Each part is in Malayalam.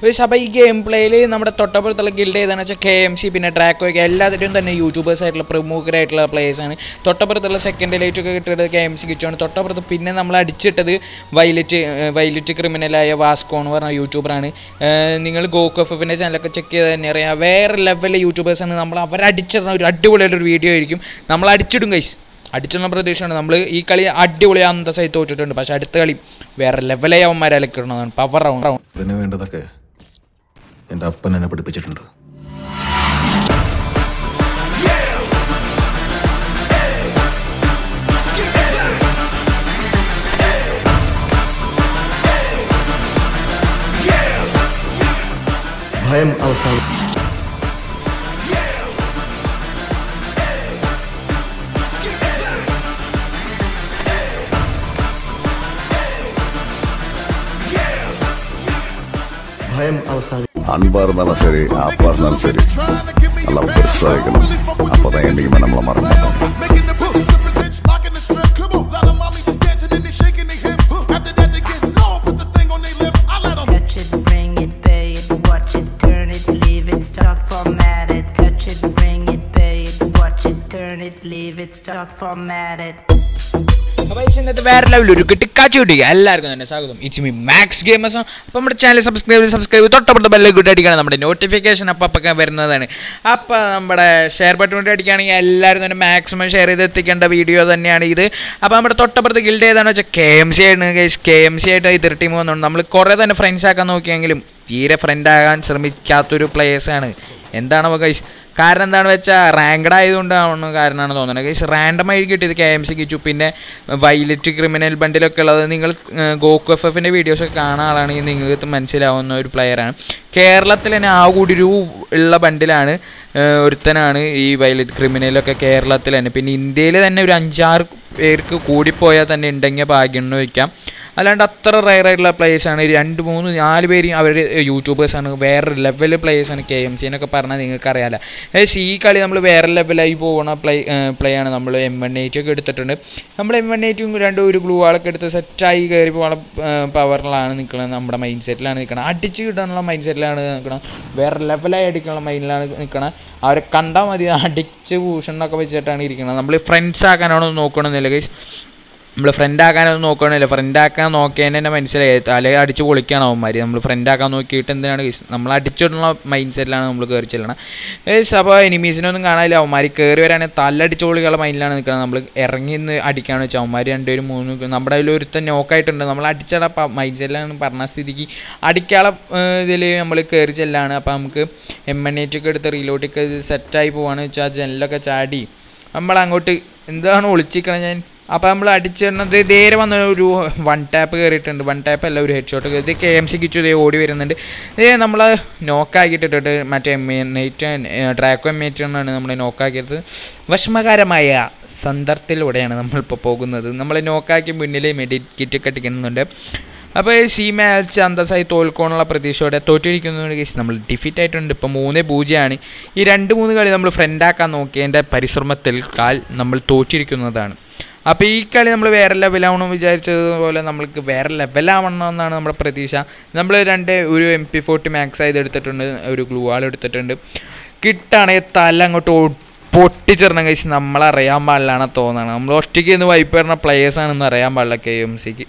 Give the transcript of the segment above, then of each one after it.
ഗൈസ് അപ്പോൾ ഈ ഗെയിം പ്ലേയിൽ നമ്മുടെ തൊട്ടപ്പുറത്തുള്ള ഗിൽഡ് ഏതാണെന്ന് വെച്ചാൽ കെ എം സി പിന്നെ ഡ്രാക്കോയ്ക്ക് എല്ലാത്തിനും തന്നെ യൂട്യൂബേഴ്സ് ആയിട്ടുള്ള പ്രമുഖരായിട്ടുള്ള പ്ലേയേഴ്സാണ് തൊട്ടപ്പുറത്തുള്ള സെക്കൻഡ് ലൈറ്റ് ഒക്കെ കിട്ടിയത് കെ എം സി കിച്ചുവാണ് തൊട്ടപ്പുറത്ത് പിന്നെ നമ്മൾ അടിച്ചിട്ടത് വൈലറ്റ് വൈലറ്റ് ക്രിമിനലായ വാസ്കോ എന്ന് പറഞ്ഞ യൂട്യൂബറാണ് നിങ്ങൾ ഗോക്ക് എഫ് എഫിൻ്റെ ചാനലൊക്കെ ചെക്ക് ചെയ്ത് തന്നെ അറിയാം വേറെ ലെവലിലെ യൂട്യൂബേഴ്സാണ് നമ്മൾ അവരടിച്ചിടുന്ന ഒരു അടിപൊളിയായിട്ടൊരു വീഡിയോ ആയിരിക്കും നമ്മൾ അടിച്ചിടും ഗൈസ് അടിച്ചുള്ള പ്രതീക്ഷയാണ് നമ്മൾ ഈ കളി അടിപൊളി അന്തസ്സായി തോറ്റിട്ടുണ്ട് പക്ഷെ അടുത്ത കളി വേറെ ലെവലായി അവന്മാരെ അലക്കിടണതാണ് പവർ ആവും അതിന് വേണ്ടതൊക്കെ എൻ്റെ അപ്പൻ എന്നെ പഠിപ്പിച്ചിട്ടുണ്ട് ഭയം അവസാനം ഭയം അവസാനം அன்பா இருந்தாலும் சரி அப்பா இருந்தாலும் சரி நல்லா பெருசா வைக்கணும் அப்பதான் என்னைக்குமே நம்மள மறக்க மாட்டோம் Making the push, the bitch, locking the strip. Come on, lot of mommies is dancing and they shaking their hip. After that, they get low, put the thing on their lip. I let 'em Touch it, bring it, pay it, watch it, turn it, leave it, stop, format it. Touch it, bring it, pay it, watch it, turn it, leave it, stop, format it. അപ്പോൾ ഈ ഇന്നത്തെ വേറെ ലെവലിൽ ഒരു കിട്ടിക്കാച്ചു കിട്ടി എല്ലാവർക്കും തന്നെ സ്വാഗതം ഇറ്റ്സ് മീ മാക്സ് ഗെയിമേഴ്സ് അപ്പോൾ നമ്മുടെ ചാനൽ സബ്സ്ക്രൈബ് സബ്സ്ക്രൈബ് തൊട്ടപ്പുറത്ത് ബെല്ല് കൂട്ടി അടിക്കണം നമ്മുടെ നോട്ടിഫിക്കേഷൻ അപ്പം അപ്പം വരുന്നതാണ് അപ്പോൾ നമ്മുടെ ഷെയർ ബട്ടൺ കൂട്ടി അടിക്കുകയാണെങ്കിൽ എല്ലാവരും തന്നെ മാക്സിമം ഷെയർ ചെയ്ത് എത്തിക്കേണ്ട വീഡിയോ തന്നെയാണ് ഇത് അപ്പോൾ നമ്മുടെ തൊട്ടപ്പുറത്ത് ഗിൽഡ് ഏതാണെന്ന് വെച്ചാൽ കെ എം സി ആണ് കെ എം സി ആയിട്ട് എതിർ ടീം വന്നുകൊണ്ട് നമ്മൾ കുറേ തന്നെ ഫ്രണ്ട്സ് ആക്കാൻ നോക്കിയെങ്കിലും തീരെ ഫ്രണ്ട് ആകാൻ ശ്രമിക്കാത്തൊരു പ്ലേയേഴ്സാണ് എന്താണ് ഗൈസ് കാരണം എന്താണെന്ന് വെച്ചാൽ റാങ്ക്ഡ് ആയതുകൊണ്ടാണ് കാരണമാണ് തോന്നുന്നത് ഗൈസ് റാൻഡമായി കിട്ടിയത് കെ എം സി കിച്ചു പിന്നെ വൈലറ്റ് ക്രിമിനൽ ബണ്ടിലൊക്കെ ഉള്ളത് നിങ്ങൾ ഗോക്കു എഫ് എഫിൻ്റെ വീഡിയോസൊക്കെ കാണാൻ ആളാണെങ്കിൽ നിങ്ങൾക്ക് മനസ്സിലാവുന്ന ഒരു പ്ലെയറാണ് കേരളത്തിൽ തന്നെ ആ കൂടി ഒരു ഉള്ള ബണ്ടിലാണ് ഏഹ്, ഒരുത്തനാണ് ഈ വൈലറ്റ് ക്രിമിനലൊക്കെ കേരളത്തിൽ തന്നെ പിന്നെ ഇന്ത്യയിൽ തന്നെ ഒരു അഞ്ചാറ് പേർക്ക് കൂടിപ്പോയാൽ തന്നെ ഉണ്ടെങ്കിൽ ഭാഗ്യം എന്ന് വയ്ക്കാം അല്ലാണ്ട് അത്ര റയർ ആയിട്ടുള്ള പ്ലേയേഴ്സാണ് രണ്ട് മൂന്ന് നാല് പേര് അവർ യൂട്യൂബേഴ്സാണ് വേറെ ലെവൽ പ്ലേയേഴ്സാണ് കെ എം സി എന്നൊക്കെ പറഞ്ഞാൽ നിങ്ങൾക്ക് അറിയാമല്ലോ ഏകദേശം ഈ കളി നമ്മൾ വേറെ ലെവലായി പോകുന്ന പ്ലേ പ്ലേ ആണ് നമ്മൾ എം വൺ എയ്റ്റ് ഒക്കെ എടുത്തിട്ടുണ്ട് നമ്മൾ എം വൺ എയ്റ്റും രണ്ട് ഒരു ഗ്ലൂ വാളൊക്കെ എടുത്ത് സെറ്റായി കയറി പോകാനുള്ള പവറിലാണ് നിൽക്കുന്നത് നമ്മുടെ മൈൻഡ് സെറ്റിലാണ് നിൽക്കുന്നത് അടിച്ച് കിട്ടാനുള്ള മൈൻഡ് സെറ്റിലാണ് നിൽക്കണം വേറെ ലെവലായി അടിക്കാനുള്ള മൈൻഡിലാണ് നിൽക്കണം അവരെ കണ്ടാൽ മതി അടിച്ച് ഭൂഷണമൊക്കെ വെച്ചിട്ടാണ് ഇരിക്കുന്നത് നമ്മൾ ഫ്രണ്ട്സ് ആക്കാനാണോ നോക്കണമെന്നില്ല ഗൈസ് നമ്മൾ ഫ്രണ്ട് ആക്കാനൊന്നും നോക്കണില്ല ഫ്രണ്ട് ആക്കാൻ നോക്കിയതിന് തന്നെ മനസ്സിലായി തല അടിച്ച് പൊളിക്കണം അവന്മാർ നമ്മൾ ഫ്രണ്ട് ആക്കാൻ നോക്കിയിട്ട് എന്തിനാണ് guys? നമ്മൾ അടിച്ചിടുന്ന മൈൻഡ് സെറ്റിലാണ് നമ്മൾ കയറി ചെല്ലണം ഏസ് അപ്പോൾ എനിമീസിനൊന്നും കാണാനില്ല അവന്മാർ കയറി വരാണെങ്കിൽ തല അടിച്ച് പൊളിക്കാനുള്ള മൈൻഡിലാണ് നിൽക്കുന്നത് നമ്മൾ ഇറങ്ങി നിന്ന് അടിക്കാന്ന് വെച്ചാൽ അവന്മാർ രണ്ടുപേരും മൂന്ന് നമ്മുടെ അതിൽ ഒരുത്തൻ നോക്കായിട്ടുണ്ട് നമ്മൾ അടിച്ചട മൈൻഡ് സെറ്റിലാണ് പറഞ്ഞ സ്ഥിതിക്ക് അടിക്കാളെ ഇതിൽ നമ്മൾ കയറി ചെല്ലാണ് അപ്പോൾ നമുക്ക് എം എൻ ഒക്കെ എടുത്ത് റീലോട്ടൊക്കെ സെറ്റായി പോവാന്ന് വെച്ചാൽ ജനലൊക്കെ ചാടി നമ്മൾ അങ്ങോട്ട് എന്താണ് ഒളിച്ചിരിക്കണം ഞാൻ അപ്പോൾ നമ്മൾ അടിച്ചിടുന്നത് നേരെ വന്ന ഒരു വൺ ടാപ്പ് കയറിയിട്ടുണ്ട് വൺ ടാപ്പ് അല്ല ഒരു ഹെഡ് ഷോട്ട് ഇത് കെ എം സി കിച്ചു ഇതേ ഓടി വരുന്നുണ്ട് ഇതേ നമ്മൾ നോക്കാക്കിയിട്ടിട്ട് മറ്റേ എം എയ്റ്റ് ട്രാക്കോ എം എയ്റ്റ് എന്നാണ് നമ്മൾ നോക്കാക്കിയത് വിഷമകരമായ സന്ദർഭത്തിലൂടെയാണ് നമ്മളിപ്പോൾ പോകുന്നത് നമ്മൾ നോക്കാക്കി മുന്നിൽ മെഡിക്കിറ്റ് ഒക്കെ അടിക്കുന്നുണ്ട് അപ്പോൾ ഈ മാച്ച് അന്തസ്സായി തോൽക്കോണുള്ള പ്രതീക്ഷയോടെ തോറ്റിരിക്കുന്ന കേസ് നമ്മൾ ഡിഫീറ്റ് ആയിട്ടുണ്ട് ഇപ്പോൾ മൂന്ന് പൂജ്യമാണ് ഈ രണ്ട് മൂന്ന് കളി നമ്മൾ ഫ്രണ്ടാക്കാൻ നോക്കിയതിൻ്റെ പരിശ്രമത്തിൽ കാൽ നമ്മൾ തോറ്റിരിക്കുന്നതാണ് അപ്പോൾ ഈ കളി നമ്മൾ വേറെ ലെവലാവണം വിചാരിച്ചതുപോലെ നമ്മൾക്ക് വേറെ ലെവലാവണം എന്നാണ് നമ്മുടെ പ്രതീക്ഷ നമ്മൾ രണ്ട് ഒരു എം പി ഫോർട്ടി മാക്സ് ആയത് എടുത്തിട്ടുണ്ട് ഒരു ഗ്ലൂ ആൾ എടുത്തിട്ടുണ്ട് കിട്ടാണെങ്കിൽ തല അങ്ങോട്ട് ഒ- പൊട്ടിച്ചെറണം കഴിച്ച് നമ്മളറിയാൻ പാടില്ലാണ് തോന്നണം നമ്മൾ ഒറ്റയ്ക്ക് ഇന്ന് വൈപ്പ് വരുന്ന പ്ലേയേഴ്സാണെന്ന് അറിയാൻ പാടില്ല കെ എം സിക്ക്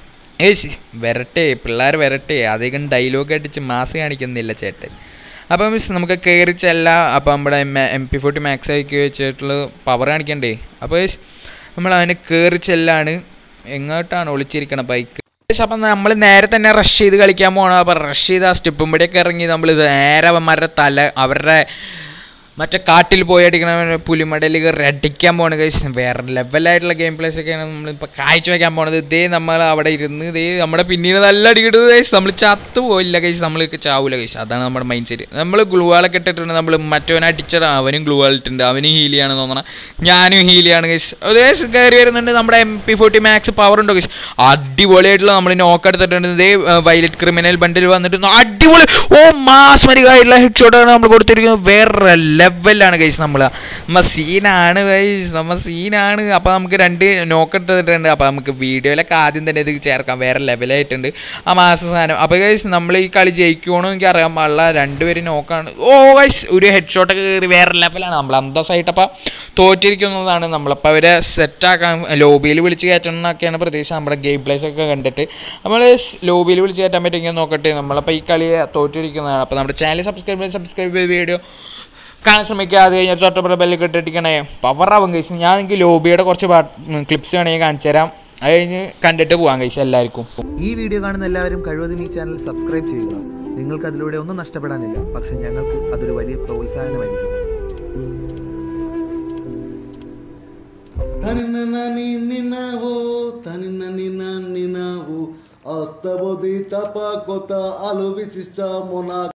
ഏയ് വരട്ടെ പിള്ളേർ വരട്ടെ അധികം ഡയലോഗ് അടിച്ച് മാസ് കാണിക്കുന്നില്ല ചേട്ടൻ അപ്പോൾ മിസ് നമുക്ക് കയറി ചെല്ലാം അപ്പോൾ നമ്മുടെ M M P forty max ആക്കി വെച്ചിട്ടുള്ള പവർ കാണിക്കണ്ടേ അപ്പോൾ മിസ് നമ്മൾ അവന് കയറി ചെല്ലാണ് എങ്ങോട്ടാണ് ഒളിച്ചിരിക്കണ ബൈക്ക് അപ്പം നമ്മൾ നേരെ തന്നെ റഷ് ചെയ്ത് കളിക്കാൻ പോകണം അപ്പോൾ റഷ് ചെയ്ത് ആ സ്റ്റെപ്പും പടിയൊക്കെ ഇറങ്ങി നമ്മൾ നേരെ അവന്മാരുടെ തല അവരുടെ മറ്റേ കാട്ടിൽ പോയി അടിക്കണ പുലിമടയിൽ കയറി അടിക്കാൻ പോണ കഴിച്ച് വേറെ ലെവലായിട്ടുള്ള ഗെയിം പ്ലേസ് ഒക്കെയാണ് നമ്മളിപ്പോൾ കാഴ്ച വയ്ക്കാൻ പോണത് ഇതേ നമ്മൾ അവിടെ ഇരുന്ന് ഇതേ നമ്മുടെ പിന്നീട് നല്ല അടിക്കിട്ടത് കഴിച്ച് നമ്മൾ ചത്തു പോയില്ല കഴിച്ച് നമ്മൾ ചാവൂല കഴിച്ച് അതാണ് നമ്മുടെ മൈൻഡ് സെറ്റ് നമ്മൾ ഗ്ലൂവാളൊക്കെ ഇട്ടിട്ടുണ്ട് നമ്മൾ മറ്റവനെ അടിച്ചത് അവനും ഗ്ലൂ ഇട്ടിട്ടുണ്ട് അവനും ഹീൽ ചെയ്യാണ് തോന്നണം ഞാനും ഹീൽ ചെയ്യാണ് കഴിച്ച് അതേ കയറി വരുന്നുണ്ട് നമ്മുടെ M P forty max power ഉണ്ടോ കഴിച്ച് അടിപൊളിയായിട്ടുള്ള നമ്മൾ നോക്ക് എടുത്തിട്ടുണ്ട് ഇതേ വൈലറ്റ് ക്രിമിനൽ ബണ്ടിൽ വന്നിട്ട് അടിപൊളി ഓ മാസ്മരികമായിട്ടുള്ള ഹെഡ് ഷോട്ടാണ് നമ്മൾ കൊടുത്തിരിക്കുന്നത് വേറെ ലെവലിലാണ് ഗൈസ് നമ്മൾ നമ്മ സീനാണ് ഗൈസ് നമ്മ സീനാണ് അപ്പോൾ നമുക്ക് രണ്ട് നോക്കിട്ടിട്ടുണ്ട് അപ്പോൾ നമുക്ക് വീഡിയോയിലൊക്കെ ആദ്യം തന്നെ ഇത് ചേർക്കാം വേറെ ലെവലായിട്ടുണ്ട് ആ മാസ സാധനം അപ്പോൾ ഗൈസ് നമ്മൾ ഈ കളി ജയിക്കുവാണോ എനിക്ക് അറിയാൻ പാടില്ല രണ്ടുപേരും നോക്കാണ് ഓ ഗൈസ് ഒരു ഹെഡ് ഷോട്ടൊക്കെ കയറി വേറെ ലെവലാണ് നമ്മൾ അന്തസ്സായിട്ട് അപ്പോൾ തോറ്റിരിക്കുന്നതാണ് നമ്മളപ്പോൾ അവരെ സെറ്റാക്കാൻ ലോബിയിൽ വിളിച്ച് കയറ്റണം എന്നൊക്കെയാണ് പ്രതീക്ഷ നമ്മുടെ ഗെയിം പ്ലേസ് ഒക്കെ കണ്ടിട്ട് നമ്മൾ ലോബിയിൽ വിളിച്ച് കയറ്റാൻ പറ്റുമെങ്കിൽ നോക്കട്ടെ നമ്മളപ്പോൾ ഈ കളിയെ തോറ്റിരിക്കുന്നതാണ് അപ്പോൾ നമ്മുടെ ചാനൽ സബ്സ്ക്രൈബ് ചെയ്ത് സബ്സ്ക്രൈബ് ചെയ്ത് വീഡിയോ കാണാൻ ശ്രമിക്കുക അത് കഴിഞ്ഞിട്ട് തൊട്ടപ്പുറം ബെല്ല് കെട്ടിട്ടിരിക്കണേ പവറാവും കഴിച്ച് ഞാൻ എനിക്ക് ലോബിയുടെ കുറച്ച് ക്ലിപ്സ് വേണമെങ്കിൽ കാണിച്ചു തരാം അത് കഴിഞ്ഞ് കണ്ടിട്ട് പോകാൻ കഴിച്ചു എല്ലാവർക്കും ഈ വീഡിയോ കാണുന്ന എല്ലാവരും കഴിവതും ഈ ചാനൽ സബ്സ്ക്രൈബ് ചെയ്യുക നിങ്ങൾക്ക് അതിലൂടെ ഒന്നും നഷ്ടപ്പെടാനില്ല പക്ഷെ ഞങ്ങൾക്ക് അതൊരു വലിയ പ്രോത്സാഹനമായിരിക്കും ತನಿನ್ನ ನಿನ್ನವೋ ತನಿನ್ನ ನಿನ್ನ ನಿನ್ನವು ಅಸ್ತಬೋದಿ ತಪ ಕೊತ ಅಲು ವಿಶಿಷ್ಟ ಮೊನ